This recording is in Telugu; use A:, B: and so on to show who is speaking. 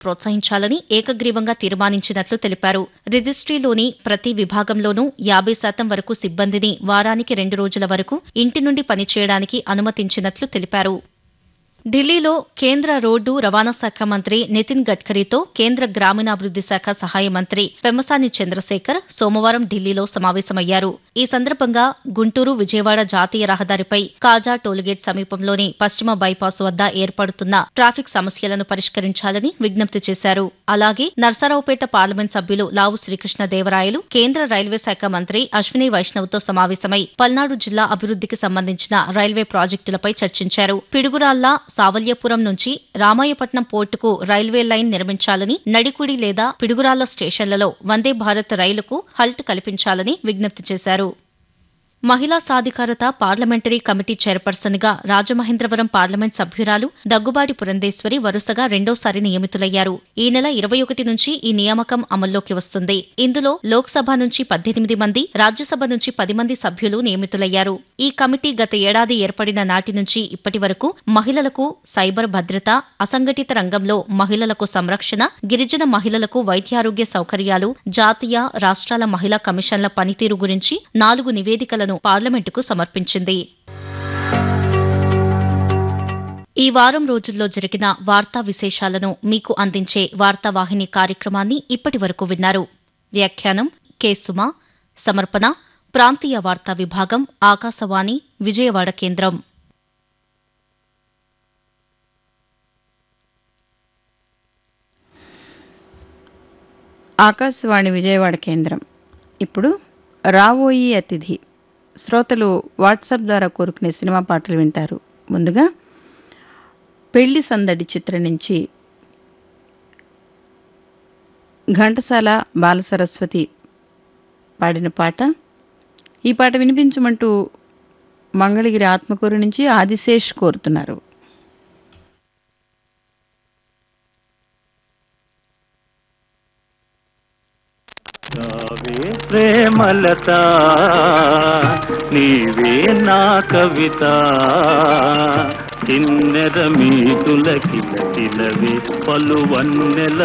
A: ప్రోత్సహించాలని ఏకగ్రీవంగా తీర్మానించినట్లు తెలిపారు రిజిస్ట్రీలోని ప్రతి విభాగంలోనూ యాభై శాతం వరకు సిబ్బందిని వారానికి రెండు రోజుల వరకు ఇంటి నుండి పనిచేయడానికి అనుమతించినట్లు తెలిపారు ఢిల్లీలో కేంద్ర రోడ్డు రవాణా శాఖ మంత్రి నితిన్ గడ్కరీతో కేంద్ర గ్రామీణాభివృద్ది శాఖ సహాయ మంత్రి పెమ్మసాని చంద్రశేఖర్ సోమవారం ఢిల్లీలో సమావేశమయ్యారు ఈ సందర్భంగా గుంటూరు విజయవాడ జాతీయ రహదారిపై కాజా టోల్గేట్ సమీపంలోని పశ్చిమ బైపాస్ వద్ద ఏర్పడుతున్న ట్రాఫిక్ సమస్యలను పరిష్కరించాలని విజ్ఞప్తి చేశారు అలాగే నర్సరావుపేట పార్లమెంట్ సభ్యులు లావు శ్రీకృష్ణదేవరాయలు కేంద్ర రైల్వే శాఖ మంత్రి అశ్విని వైష్ణవ్తో సమావేశమై పల్నాడు జిల్లా అభివృద్దికి సంబంధించిన రైల్వే ప్రాజెక్టులపై చర్చించారు పిడుగురాళ్ల సావల్యపురం నుంచి రామాయపట్నం పోర్టుకు రైల్వే లైన్ నిర్మించాలని నడికుడి లేదా పిడుగురాళ్ల స్టేషన్లలో వందే భారత్ రైలుకు హల్ట్ కల్పించాలని విజ్ఞప్తి చేశారు మహిళా సాధికారత పార్లమెంటరీ కమిటీ చైర్పర్సన్ గా రాజమహేంద్రవరం పార్లమెంట్ సభ్యురాలు దగ్గుబాటి పురంధేశ్వరి వరుసగా రెండోసారి నియమితులయ్యారు ఈ నెల ఇరవై ఒకటి నుంచి ఈ నియామకం అమల్లోకి వస్తుంది ఇందులో లోక్సభ నుంచి పద్దెనిమిది మంది రాజ్యసభ నుంచి పది మంది సభ్యులు నియమితులయ్యారు ఈ కమిటీ గత ఏడాది ఏర్పడిన నాటి నుంచి ఇప్పటి వరకు మహిళలకు సైబర్ భద్రత అసంఘటిత రంగంలో మహిళలకు సంరక్షణ గిరిజన మహిళలకు వైద్యారోగ్య సౌకర్యాలు జాతీయ రాష్ట్రాల మహిళా కమిషన్ల పనితీరు గురించి నాలుగు నివేదికలను పార్లమెంటుకు సమర్పించింది ఈ వారం రోజుల్లో జరిగిన వార్తా విశేషాలను మీకు అందించే వార్తావాహిని కార్యక్రమాన్ని ఇప్పటి వరకు విన్నారు వ్యాఖ్యానం కె సుమ సమర్పణ ప్రాంతీయ వార్తా విభాగం ఆకాశవాణి విజయవాడ కేంద్రం
B: ఆకాశవాణి విజయవాడ కేంద్రం ఇప్పుడు రావోయి అతిథి శ్రోతలు వాట్సాప్ ద్వారా కోరుకునే సినిమా పాటలు వింటారు ముందుగా పెళ్లి సందడి చిత్రం నుంచి ఘంటసాల బాలసరస్వతి పాడిన పాట ఈ పాట వినిపించమంటూ మంగళగిరి ఆత్మకూరు నుంచి ఆదిశేష్ కోరుతున్నారు
C: రావే ప్రేమలత నీవే నా కవిత కిన్నెర మీతుల కిలకిలవే పలువన్నెల